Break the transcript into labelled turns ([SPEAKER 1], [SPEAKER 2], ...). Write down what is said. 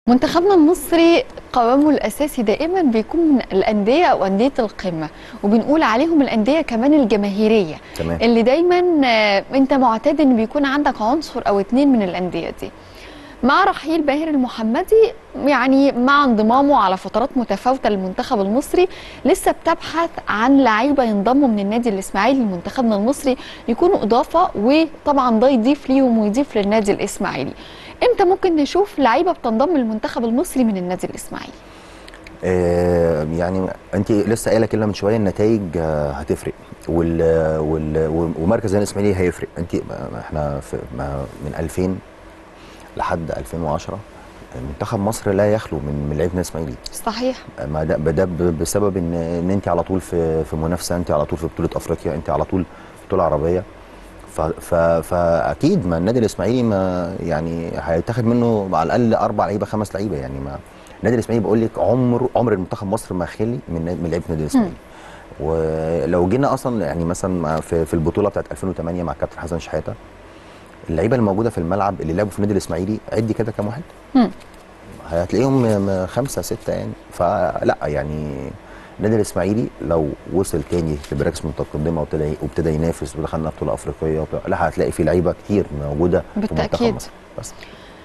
[SPEAKER 1] منتخبنا المصري قوامه الأساسي دائما بيكون من الأندية أو أندية القمة وبنقول عليهم الأندية كمان الجماهيرية
[SPEAKER 2] تمام
[SPEAKER 1] اللي دايما آه، أنت معتاد إن بيكون عندك عنصر أو اتنين من الأندية دي مع رحيل باهر المحمدي يعني مع انضمامه على فترات متفاوتة للمنتخب المصري لسه بتبحث عن لعيبة ينضموا من النادي الإسماعيلي لمنتخبنا المصري يكونوا إضافة وطبعا ده يضيف ليهم ويضيف للنادي الإسماعيلي امتى ممكن نشوف لعيبة بتنضم للمنتخب المصري من النادي الإسماعيلي
[SPEAKER 2] آه يعني انت لسه قايله كلمه من شويه النتائج آه هتفرق وال وال ومركز الاسماعيلي هيفرق انت احنا في ما- من 2000 لحد 2010 منتخب مصر لا يخلو من من لعيبه الاسماعيلي
[SPEAKER 1] صحيح
[SPEAKER 2] ما ده ده ب- بسبب ان ان انت على طول في في منافسه انت على طول في بطوله افريقيا انت على طول في بطوله عربيه ف ف فاكيد ما النادي الاسماعيلي ما يعني هيتاخد منه على الاقل اربع لعيبه خمس لعيبه يعني ما النادي الاسماعيلي بقول لك عمر عمر المنتخب مصر ما خلي من نا- من لعيبه النادي الاسماعيلي ولو جينا اصلا يعني مثلا مع- في, في البطوله بتاعت 2008 مع كابتن حسن شحاته اللعيبه الموجوده في الملعب اللي لعبوا في النادي الاسماعيلي عدي كده كام واحد
[SPEAKER 1] مم.
[SPEAKER 2] هتلاقيهم م- م- خمسه سته يعني فلا يعني النادي الاسماعيلي لو وصل تاني لمراكز متقدمه وابتدى وابتدى ينافس ودخلنا بطوله افريقيه وبتاع- لا هتلاقي في لعيبه كتير موجوده في منتخب
[SPEAKER 1] بالتأكيد.
[SPEAKER 2] مصر بس